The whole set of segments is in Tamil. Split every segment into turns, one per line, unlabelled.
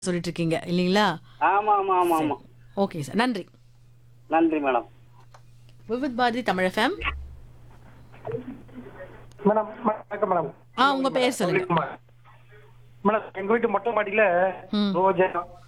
சொல்லிட்டு இருக்கீங்க இல்லைங்களா
ஆமா ஆமா ஆமா ஆமா
ஓகே சார் நன்றி
நன்றி madam
Vividh Bharati Tamil FM
madam வணக்கம் மேடம்
ஆ உங்க பெயர் சொல்லுங்க
சொல்லிக்குமார். மேடம் எங்க வீட்டு மொட்டை மாடியில
ம்.
ரோஜா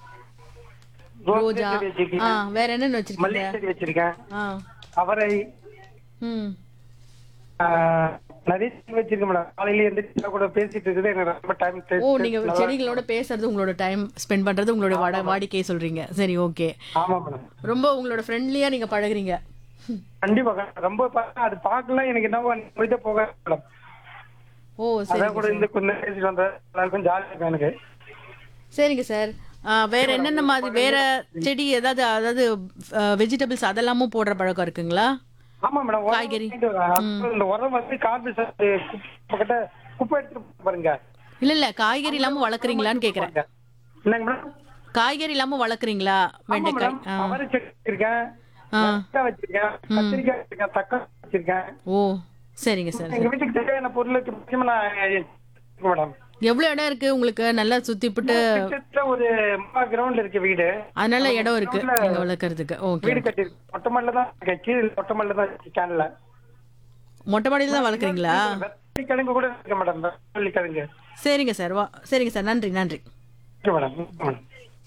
ரோஜா
செடி வச்சிருக்கேன்
ஆ வேற என்னன்னு
மல்லிகை
வச்சிருக்கீங்க
செடி வச்சிருக்கேன்
ஆ
அவரை
ம்
ஆ, நிறைய செடி வச்சிருக்கேன் மேடம் காலையில எந்திரிச்சு கூட பேசிட்டு இருக்குது எனக்கு ரொம்ப டைம்
ஓ நீங்க செடிகளோட பேசுறது உங்களோட டைம் ஸ்பெண்ட் பண்றது உங்களோட வாட வாடிக்கையை சொல்றீங்க சரி ஓகே
ஆமா மேடம்
ரொம்ப உங்களோட ஃப்ரெண்ட்லியா நீங்க பழகுறீங்க
கண்டிப்பா மேடம். ரொம்ப பா- அது பார்க்கலாம் எனக்கு என்ன போயிட்டு போக மேடம்
ஓ சரி
அதான் கூட இந்த கொஞ்சம் பேசிட்டு வந்த கொஞ்சம் ஜாலியா இருக்கும் எனக்கு
சரிங்க சார் ஆ, வேற என்னென்ன மாதிரி வேற செடி ஏதாவது அதாவது வெஜிடபிள்ஸ் அதெல்லாமும் போடுற பழக்கம் இருக்குங்களா
ஆமா மேடம் உரம்
காய்கறி.
வாங்கிட்டு வரேன். அப்புறம் இந்த உரம் வந்து கார்பி பக்கத்துல குப்பை எடுத்துட்டு பாருங்க
இல்ல இல்ல காய்கறி இல்லாம வளர்க்குறீங்களான்னு கேக்குறேன்
என்னங்க மேடம்
காய்கறி இல்லாம வளர்க்குறீங்களா
ஆமா
வெண்டைக்காய்
மேடம்
ஆ.
அவரை செடி வச்சிருக்கேன்
ஆ.
வெண்டைக்காய் வச்சிருக்கேன் கத்திரிக்காய் வச்சிருக்கேன் தக்காளி வச்சிருக்கேன்
ஓ சரிங்க சார்
எங்க வீட்டுக்கு தேவையான பொருளுக்கு முக்கியமா நான் இருக்கு மேடம்
எவ்வளவு இடம் இருக்கு உங்களுக்கு நல்லா சுத்திப்புட்டு
கிட்டத்தட்ட ஒரு கிரவுண்ட்ல இருக்கு வீடு
அதனால இடம் இருக்கு நீங்க வளர்க்கறதுக்கு ஓகே
வீடு கட்டி மொட்டை மாடில தான் இருக்கு. கீழே மொட்டை மாடில தான் இருக்கு கேன்ல
மொட்டை மாடியில தான் வளர்க்குறீங்களா
வெள்ளி கிழங்கு கூட இருக்கு மேடம் வெள்ளி கிழங்கு
சரிங்க சார் வா சரிங்க சார் நன்றி நன்றி
ஓகே மேடம் ஓகே மேடம்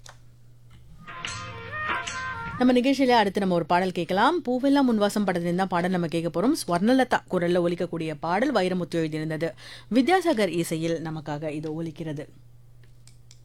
நம்ம நிகழ்ச்சியில அடுத்து நம்ம ஒரு பாடல் கேட்கலாம் பூவெல்லாம் முன்வாசம் படத்துல தான் பாடல் நம்ம கேட்க போறோம் ஸ்வர்ணலதா குரல்ல ஒலிக்கக்கூடிய பாடல் வைரமுத்து எழுதியிருந்தது வித்யாசாகர் இசையில் நமக்காக இது ஒலிக்கிறது